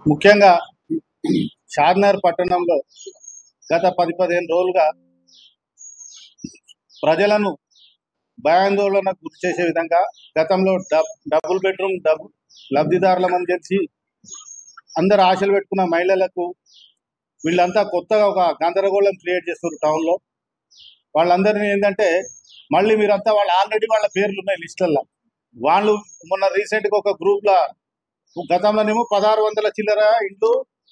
ముఖ్యంగా షాద్నగర్ పట్టణంలో గత పది పదిహేను రోజులుగా ప్రజలను భయాందోళనకు గురి చేసే విధంగా గతంలో డబ్ డబుల్ బెడ్రూమ్ డబుల్ లబ్ధిదారులమని తెలిసి అందరు ఆశలు పెట్టుకున్న మహిళలకు వీళ్ళంతా కొత్తగా ఒక గందరగోళం క్రియేట్ చేస్తున్నారు టౌన్లో వాళ్ళందరినీ ఏంటంటే మళ్ళీ మీరంతా వాళ్ళు ఆల్రెడీ వాళ్ళ పేర్లు ఉన్నాయి లిస్టుల్లో వాళ్ళు మొన్న రీసెంట్గా ఒక గ్రూప్లో గతంలోనేమో పదహారు వందల చిల్లర ఇండ్లు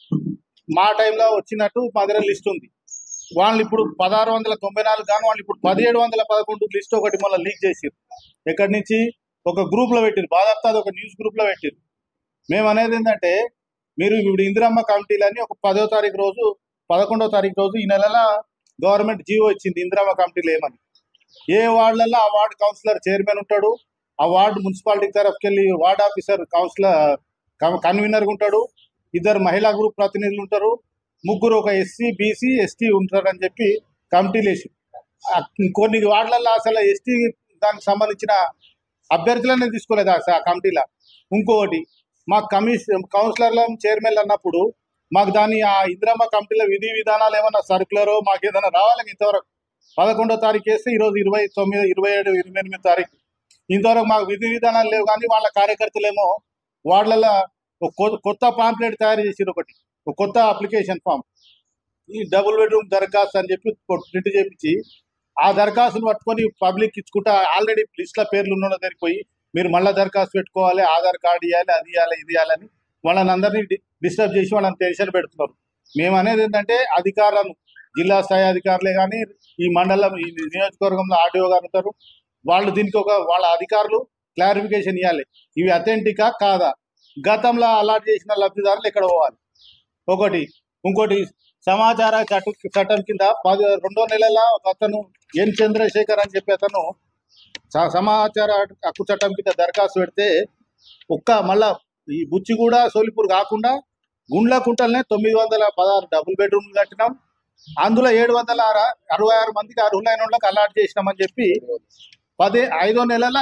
మా టైంలో వచ్చినట్టు మా దగ్గర లిస్ట్ ఉంది వాళ్ళు ఇప్పుడు పదహారు వందల తొంభై నాలుగు కానీ వాళ్ళు ఇప్పుడు పదిహేడు వందల పదకొండు లిస్ట్ ఒకటి మళ్ళీ లీక్ చేసారు ఎక్కడి నుంచి ఒక గ్రూప్లో పెట్టారు బాధాప్తా అది ఒక న్యూస్ గ్రూప్లో పెట్టారు మేము అనేది ఏంటంటే మీరు ఇప్పుడు ఇందిరమ్మ కమిటీలని ఒక పదో తారీఖు రోజు పదకొండో తారీఖు రోజు ఈ నెలలో గవర్నమెంట్ జీవో ఇచ్చింది ఇందిరమ్మ కమిటీలు ఏమని ఏ వార్డులలో ఆ వార్డు కౌన్సిలర్ చైర్మన్ ఉంటాడు ఆ వార్డు మున్సిపాలిటీ తరఫుకి వెళ్ళి వార్డ్ ఆఫీసర్ కౌన్సిలర్ కన్వీనర్ ఉంటాడు ఇద్దరు మహిళా గ్రూప్ ప్రతినిధులు ఉంటారు ముగ్గురు ఒక ఎస్సీ బీసీ ఎస్టీ ఉంటారని చెప్పి కమిటీలు వేసి ఆ కొన్ని వార్డులలో అసలు ఎస్టీ దానికి సంబంధించిన అభ్యర్థులనే తీసుకోలేదు ఆ స- కమిటీలో ఇంకొకటి మా కమిషన్ కౌన్సిలర్ల చైర్మన్లు అన్నప్పుడు మాకు దాని ఆ ఇందిరమ్మ కమిటీలో విధి విధానాలు ఏమన్నా సర్కులరో మాకు ఏదైనా రావాలి ఇంతవరకు పదకొండో తారీఖు వేస్తే ఈరోజు ఇరవై తొమ్మిది ఇరవై ఏడు ఇరవై ఎనిమిది తారీఖు ఇంతవరకు మాకు విధి విధానాలు లేవు కానీ వాళ్ళ కార్యకర్తలేమో వాళ్ళలో ఒక కొ- కొత్త పాంప్లెట్ తయారు చేసిరు ఒకటి ఒక కొత్త అప్లికేషన్ ఫామ్ ఈ డబుల్ బెడ్రూమ్ దరఖాస్తు అని చెప్పి ప్రింట్ చేపించి ఆ దరఖాస్తును పట్టుకొని పబ్లిక్ ఇచ్చుకుంటా ఆల్రెడీ లిస్ట్లో పేర్లు ఉన్న దగ్గరికి పోయి మీరు మళ్ళీ దరఖాస్తు పెట్టుకోవాలి ఆధార్ కార్డు ఇవ్వాలి అది ఇవ్వాలి ఇది ఇవ్వాలని వాళ్ళని అందరినీ డి- డిస్టర్బ్ చేసి వాళ్ళని టెన్షన్ పెడుతున్నారు మేము అనేది ఏంటంటే అధికారులను జిల్లా స్థాయి అధికారులే కానీ ఈ మండలం ఈ నియోజకవర్గంలో ఆర్డీఓ గారు ఉంటారు వాళ్ళు దీనికి ఒక వాళ్ళ అధికారులు క్లారిఫికేషన్ ఇవ్వాలి ఇవి అథెంటికా కాదా గతంలో అలాట్ చేసిన లబ్ధిదారులు ఎక్కడ పోవాలి ఒకటి ఇంకోటి సమాచార చట్ట చట్టం కింద పది రెండో నెలల ఒక అతను ఎన్ చంద్రశేఖర్ అని చెప్పి అతను స- సమాచార హక్కు చట్టం కింద దరఖాస్తు పెడితే ఒక్క మళ్ళా ఈ బుచ్చిగూడ సోలిపూర్ కాకుండా గుండ్ల కుంటలనే తొమ్మిది వందల పదహారు డబుల్ బెడ్రూమ్ కట్టినాం అందులో ఏడు వందల అర- అరవై ఆరు మందికి అర్హులైన వాళ్ళకి అలాట్ చేసినామని చెప్పి పదే ఐదో నెలల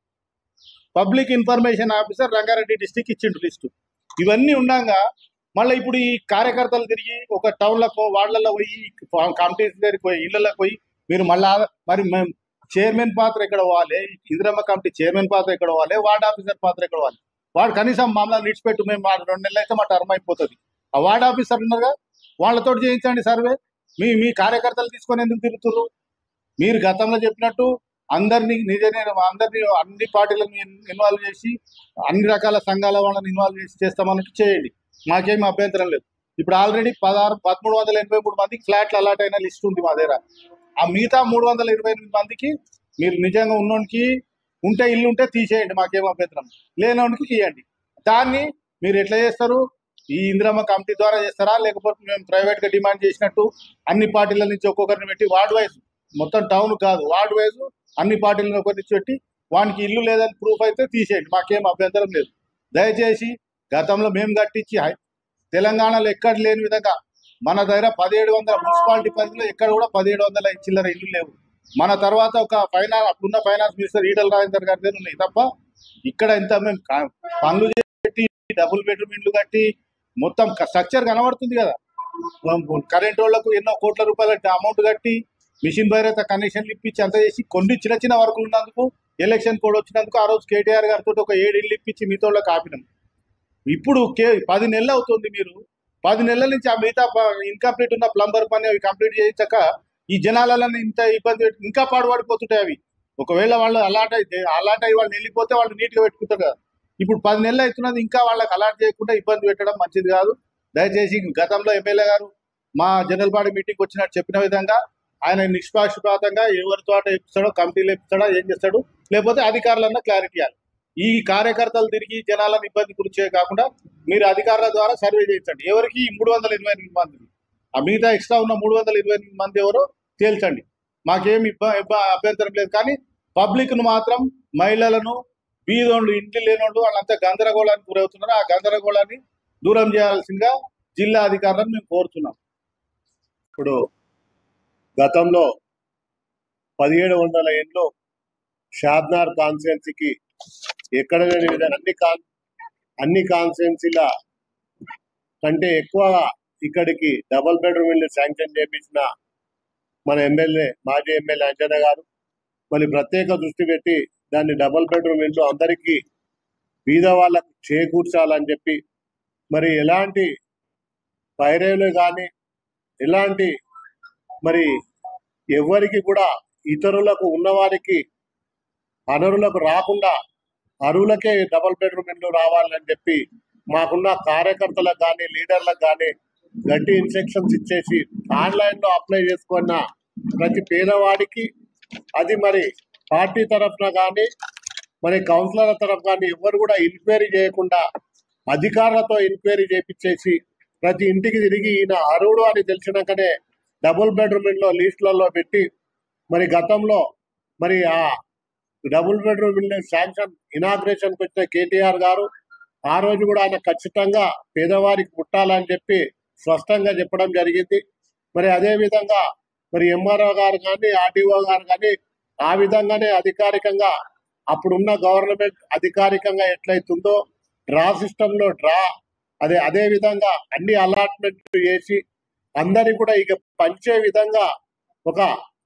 public information officer Rangareddy district ఇచ్చిండు లిస్టు ఇవన్నీ ఉండగా మళ్ళీ ఇప్పుడు ఈ కార్యకర్తలు తిరిగి ఒక టౌన్లకు వార్డులలో పోయి కమిటీస్ దగ్గరికి పోయి ఇళ్లకు పోయి మీరు మళ్ళా మరి మేము చైర్మన్ పాత్ర ఎక్కడ పోవాలి ఇందిరమ్మ కమిటీ చైర్మన్ పాత్ర ఎక్కడ పోవాలి వార్డ్ ఆఫీసర్ పాత్ర ఎక్కడ పోవాలి వాడు కనీసం మమ్మల్ని నిడిచిపెట్టు మేము మా రెండు నెలలు అయితే మా టర్మ్ అయిపోతుంది ఆ వార్డ్ ఆఫీసర్ ఉన్నారుగా వాళ్ళతో చేయించండి సర్వే మీ మీ కార్యకర్తలు తీసుకొని ఎందుకు తిరుగుతుర్రు మీరు గతంలో చెప్పినట్టు అందరినీ నిజమే అందరినీ అన్ని పార్టీలను ఇన్వాల్వ్ చేసి అన్ని రకాల సంఘాల వాళ్ళని ఇన్వాల్వ్ చేసి చేస్తామన్నట్టు చేయండి మాకేం అభ్యంతరం లేదు ఇప్పుడు ఆల్రెడీ పదహారు పదమూడు వందల ఎనభై మూడు మందికి ఫ్లాట్లు అలాట్ అయిన లిస్ట్ ఉంది మా దగ్గర ఆ మిగతా మూడు వందల ఇరవై ఎనిమిది మందికి మీరు నిజంగా ఉన్నోనికి ఉంటే ఇల్లు ఉంటే తీసేయండి మాకేం అభ్యంతరం లేనోనికి తీయండి దాన్ని మీరు ఎట్లా చేస్తారు ఈ ఇందిరమ్మ కమిటీ ద్వారా చేస్తారా లేకపోతే మేము ప్రైవేట్ గా డిమాండ్ చేసినట్టు అన్ని పార్టీల నుంచి ఒక్కొక్కరిని పెట్టి వార్డ్ వైజ్ మొత్తం టౌన్ కాదు వార్డ్ వైజ్ అన్ని పార్టీలను ఒకరి నుంచి పెట్టి వానికి ఇల్లు లేదని ప్రూఫ్ అయితే తీసేయండి మాకేం అభ్యంతరం లేదు దయచేసి గతంలో మేము కట్టించి హై- తెలంగాణలో ఎక్కడ లేని విధంగా మన దగ్గర పదిహేడు వందల మున్సిపాలిటీ పరిధిలో ఎక్కడ కూడా పదిహేడు వందల చిల్లర ఇల్లు లేవు మన తర్వాత ఒక ఫైనాన్స్ అప్పుడున్న ఫైనాన్స్ మినిస్టర్ ఈటల రాజేందర్ గారి దగ్గర ఉన్నాయి తప్ప ఇక్కడ ఇంత మేము కా- పనులు పెట్టి డబుల్ బెడ్రూమ్ ఇల్లు కట్టి మొత్తం స్ట్రక్చర్ కనబడుతుంది కదా కరెంట్ వాళ్ళకు ఎన్నో కోట్ల రూపాయల అమౌంట్ కట్టి మిషన్ భైరత కనెక్షన్లు ఇప్పించి అంత చేసి కొన్ని చిన్న చిన్న వర్కులు ఉన్నందుకు ఎలక్షన్ కోడ్ వచ్చినందుకు ఆ రోజు కేటీఆర్ గారితో ఒక ఏడు ఇల్లు ఇప్పించి మీతో ఆపినాం ఇప్పుడు కే పది నెలలు అవుతుంది మీరు పది నెలల నుంచి ఆ మిగతా ఇన్కంప్లీట్ ఉన్న ప్లంబర్ పని అవి కంప్లీట్ చేయించాక ఈ జనాలలో ఇంత ఇబ్బంది పెట్టి ఇంకా పాడుపడిపోతుంటాయి అవి ఒకవేళ వాళ్ళు అలాట్ అయితే అలాట్ అయ్యి వాళ్ళు వెళ్ళిపోతే వాళ్ళు నీట్గా పెట్టుకుంటారు కదా ఇప్పుడు పది నెలలు అవుతున్నది ఇంకా వాళ్ళకి అలాట్ చేయకుండా ఇబ్బంది పెట్టడం మంచిది కాదు దయచేసి గతంలో ఎమ్మెల్యే గారు మా జనరల్ బాడీ మీటింగ్ వచ్చినట్టు చెప్పిన విధంగా ఆయన నిష్పాక్షపాతంగా ఎవరితో ఇస్తాడో కమిటీలు ఇస్తాడో ఏం చేస్తాడు లేకపోతే అధికారులన్నా క్లారిటీ ఇవ్వాలి ఈ కార్యకర్తలు తిరిగి జనాలను ఇబ్బంది గురిచే కాకుండా మీరు అధికారుల ద్వారా సర్వే చేయించండి ఎవరికి ఈ మూడు వందల ఇరవై ఎనిమిది మంది ఆ మిగతా ఎక్స్ట్రా ఉన్న మూడు వందల ఇరవై ఎనిమిది మంది ఎవరో తేల్చండి మాకేం ఇబ్బ ఇబ్బ అభ్యంతరం లేదు కానీ పబ్లిక్ను మాత్రం మహిళలను బీదోళ్ళు ఇంటి లేనోళ్ళు వాళ్ళంతా గందరగోళానికి గురవుతున్నారు ఆ గందరగోళాన్ని దూరం చేయాల్సిందిగా జిల్లా అధికారులను మేము కోరుతున్నాం ఇప్పుడు గతంలో పదిహేడు వందల ఏళ్ళు షాద్నార్ కాన్స్టిట్యున్సీకి ఎక్కడ లేని విధంగా అన్ని కాన్ అన్ని కాన్స్టిట్యున్సీల కంటే ఎక్కువగా ఇక్కడికి డబుల్ బెడ్రూమ్ ఇల్లు శాంక్షన్ చేపించిన మన ఎమ్మెల్యే మాజీ ఎమ్మెల్యే అంజన గారు మళ్ళీ ప్రత్యేక దృష్టి పెట్టి దాన్ని డబుల్ బెడ్రూమ్ ఇల్లు అందరికీ బీద వాళ్ళకు చేకూర్చాలని చెప్పి మరి ఎలాంటి పైరేలు కానీ ఎలాంటి మరి ఎవరికి కూడా ఇతరులకు ఉన్నవారికి అనరులకు రాకుండా అరువులకే డబుల్ బెడ్రూమ్ ఇల్లు రావాలని చెప్పి మాకున్న కార్యకర్తలకు కానీ లీడర్లకు కానీ గట్టి ఇన్స్ట్రక్షన్స్ ఇచ్చేసి ఆన్లైన్ లో అప్లై చేసుకున్న ప్రతి పేదవాడికి అది మరి పార్టీ తరఫున కానీ మరి కౌన్సిలర్ తరఫు కానీ ఎవరు కూడా ఎంక్వైరీ చేయకుండా అధికారులతో ఎంక్వైరీ చేపించేసి ప్రతి ఇంటికి తిరిగి ఈయన అరువుడు అని తెలిసినాకనే డబుల్ బెడ్రూమ్ ఇల్లు లిస్టులలో పెట్టి మరి గతంలో మరి ఆ డబుల్ బెడ్రూమ్ ఇల్లు శాంక్షన్ ఇనాగ్రేషన్ వచ్చిన కేటీఆర్ గారు ఆ రోజు కూడా ఆయన ఖచ్చితంగా పేదవారికి పుట్టాలని చెప్పి స్పష్టంగా చెప్పడం జరిగింది మరి అదే విధంగా మరి ఎంఆర్ఓ గారు కానీ ఆర్డీఓ గారు కానీ ఆ విధంగానే అధికారికంగా అప్పుడున్న గవర్నమెంట్ అధికారికంగా ఎట్లయితుందో డ్రా సిస్టమ్ లో డ్రా అదే అదే విధంగా అన్ని అలాట్మెంట్ చేసి అందరికి కూడా ఇక పంచే విధంగా ఒక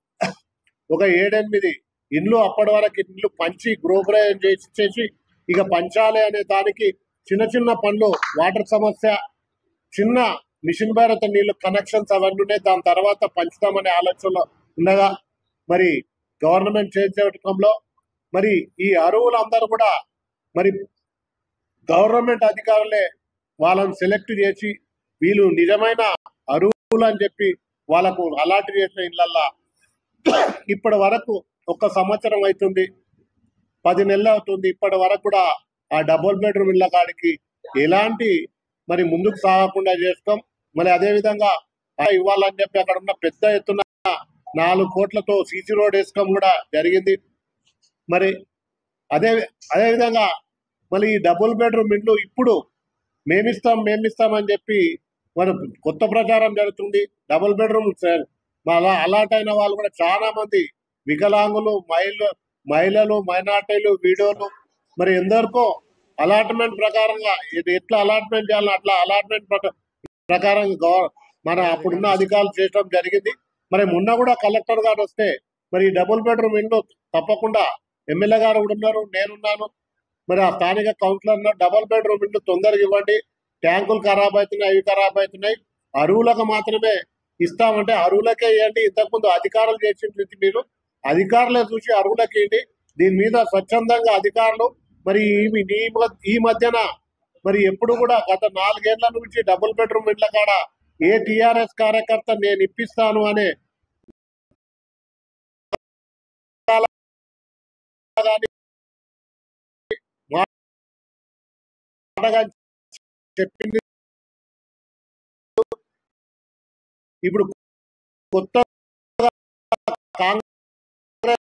ఒక ఏడెనిమిది ఇల్లు అప్పటి వరకు ఇల్లు పంచి గృహప్రయోగం చేసి చేసి ఇక పంచాలి అనే దానికి చిన్న చిన్న పనులు వాటర్ సమస్య చిన్న మిషన్ భారత నీళ్లు కనెక్షన్స్ అవన్నీ ఉన్నాయి దాని తర్వాత పంచుతామనే ఆలోచనలో ఉండగా మరి గవర్నమెంట్ చేసేటంలో మరి ఈ అరువులందరూ కూడా మరి గవర్నమెంట్ అధికారులే వాళ్ళని సెలెక్ట్ చేసి వీళ్ళు నిజమైన అరువులు అని చెప్పి వాళ్ళకు అలాట్ చేసిన ఇళ్ళల్లా ఇప్పటి వరకు ఒక సంవత్సరం అవుతుంది పది నెలలు అవుతుంది ఇప్పటి వరకు కూడా ఆ డబుల్ బెడ్రూమ్ ఇళ్ళ కాడికి ఎలాంటి మరి ముందుకు సాగకుండా చేస్తాం మరి అదే విధంగా ఆ ఇవ్వాలని చెప్పి అక్కడ ఉన్న పెద్ద ఎత్తున నాలుగు కోట్లతో సీసీ రోడ్ వేసుకోవడం కూడా జరిగింది మరి అదే అదే విధంగా మళ్ళీ ఈ డబుల్ బెడ్రూమ్ ఇల్లు ఇప్పుడు మేమిస్తాం మేమిస్తామని చెప్పి మరి కొత్త ప్రచారం జరుగుతుంది డబుల్ బెడ్రూమ్ అలా అలాట్ అయిన వాళ్ళు కూడా చాలా మంది వికలాంగులు మహిళ మహిళలు మైనార్టీలు వీడియోలు మరి ఎందరికో అలాట్మెంట్ ప్రకారంగా ఇది ఎట్లా అలాట్మెంట్ చేయాలో అట్లా అలాట్మెంట్ ప్రకారం గవ- మన అప్పుడున్న అధికారులు చేయడం జరిగింది మరి మొన్న కూడా కలెక్టర్ గారు వస్తే మరి ఈ డబుల్ బెడ్రూమ్ ఇల్లు తప్పకుండా ఎమ్మెల్యే గారు కూడా ఉన్నారు నేనున్నాను మరి ఆ స్థానిక కౌన్సిలర్ డబుల్ బెడ్రూమ్ ఇల్లు తొందరగా ఇవ్వండి ట్యాంకులు ఖరాబ్ అవుతున్నాయి అవి ఖరాబ్ అవుతున్నాయి అరువులకు మాత్రమే ఇస్తామంటే అరువులకే ఇవ్వండి ఇంతకుముందు అధికారులు చేసింది మీరు అధికారులే చూసి అరువులకి ఇవ్వండి దీని మీద స్వచ్ఛందంగా అధికారులు మరి ఈ- ఈ మ- ఈ మధ్యన మరి ఎప్పుడు కూడా గత నాలుగేళ్ల నుంచి డబుల్ బెడ్రూమ్ ఇళ్ల కాడ ఏ టిఆర్ఎస్ కార్యకర్త నేను ఇప్పిస్తాను అనే కానీ మాటగా చెప్పింది ఇప్పుడు కొత్త కాంగ్రెస్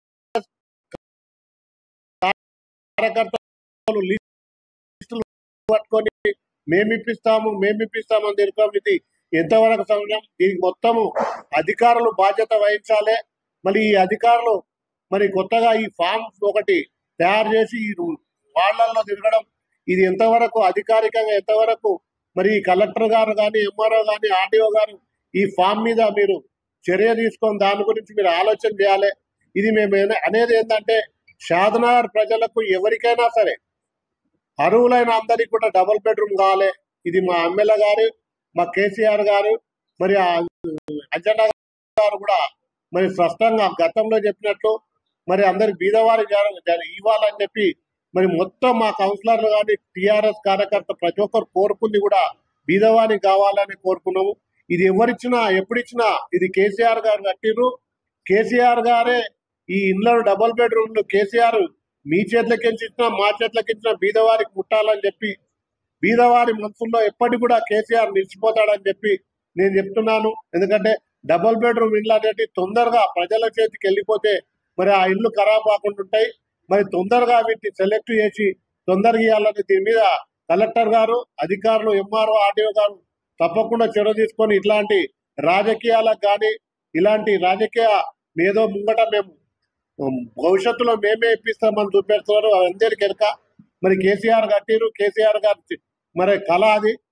కార్యకర్తలు లిస్టులు పట్టుకొని మేము ఇప్పిస్తాము మేము ఇప్పిస్తాము అని తిరుగుతాం ఇది ఎంతవరకు సమయం దీనికి మొత్తము అధికారులు బాధ్యత వహించాలి మరి ఈ అధికారులు మరి కొత్తగా ఈ ఫామ్స్ ఒకటి తయారు చేసి ఈ వాళ్ళల్లో తిరగడం ఇది ఎంతవరకు అధికారికంగా ఎంతవరకు మరి ఈ కలెక్టర్ గారు కానీ ఎంఆర్ఓ కానీ ఆర్డీఓ గారు ఈ ఫామ్ మీద మీరు చర్య తీసుకొని దాని గురించి మీరు ఆలోచన చేయాలి ఇది మేము ఏన- అనేది ఏంటంటే షాద్నగర్ ప్రజలకు ఎవరికైనా సరే అరువులైన అందరికి కూడా డబుల్ బెడ్రూమ్ కావాలి ఇది మా ఎమ్మెల్యే గారు మా కేసీఆర్ గారు మరి ఆ అంజన్న గారు కూడా మరి స్పష్టంగా గతంలో చెప్పినట్లు మరి అందరి బీదవారి జర- జర- ఇవ్వాలని చెప్పి మరి మొత్తం మా కౌన్సిలర్లు కానీ టిఆర్ఎస్ కార్యకర్త ప్రతి ఒక్కరు కోరుకుంది కూడా బీదవారికి కావాలని కోరుకున్నాము ఇది ఎవరిచ్చినా ఎప్పుడిచ్చినా ఇది కేసీఆర్ గారు కట్టిర్రు కేసీఆర్ గారే ఈ ఇళ్ళను డబుల్ బెడ్రూమ్లు కేసీఆర్ మీ చేతులకి ఇచ్చినా మా చేతులకి ఇచ్చినా బీదవారికి ముట్టాలని చెప్పి బీదవారి మనసుల్లో ఎప్పటికి కూడా కేసీఆర్ నిలిచిపోతాడని చెప్పి నేను చెప్తున్నాను ఎందుకంటే డబుల్ బెడ్రూమ్ ఇళ్ళు అనేవి తొందరగా ప్రజల చేతికి వెళ్ళిపోతే మరి ఆ ఇల్లు ఖరాబ్ కాకుండా ఉంటాయి మరి తొందరగా వీటిని సెలెక్ట్ చేసి తొందరగా ఇవ్వాలని దీని మీద కలెక్టర్ గారు అధికారులు ఎంఆర్ఓ ఆర్డీఓ గారు తప్పకుండా చొరవ తీసుకొని ఇట్లాంటి రాజకీయాలకు కానీ ఇలాంటి రాజకీయ ఏదో ముంగట మేము ఉమ్, భవిష్యత్తులో మేమే ఇప్పిస్తామని చూపెడుతున్నారు అందరికి ఎరక మరి కేసీఆర్ కట్టిరు కేసీఆర్ గారు చి- మరి కళ అది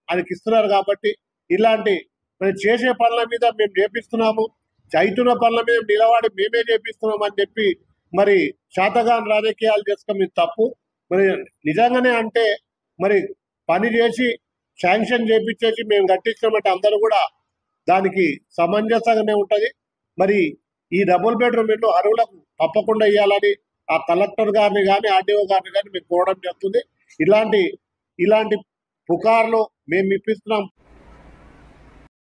ఆయనకి ఇస్తున్నారు కాబట్టి ఇలాంటి మరి చేసే పనుల మీద మేము చేపిస్తున్నాము చైతున్న పనుల మీద నిలబడి మేమే చేపిస్తున్నాం అని చెప్పి మరి శాతగాన్ రాజకీయాలు చేసుకోవడం ఇది తప్పు మరి నిజంగానే అంటే మరి పని చేసి శాంక్షన్ చేపించేసి మేము కట్టించామంటే అందరూ కూడా దానికి సమంజసంగానే ఉంటది మరి ఈ డబుల్ బెడ్రూమ్ ఇల్లు అరువులకు తప్పకుండా ఇవ్వాలని ఆ కలెక్టర్ గారిని కానీ ఆర్డీఓ గారిని కానీ మేము కోరడం జరుగుతుంది ఇలాంటి ఇలాంటి పుకార్లు మేము ఇప్పిస్తున్నాం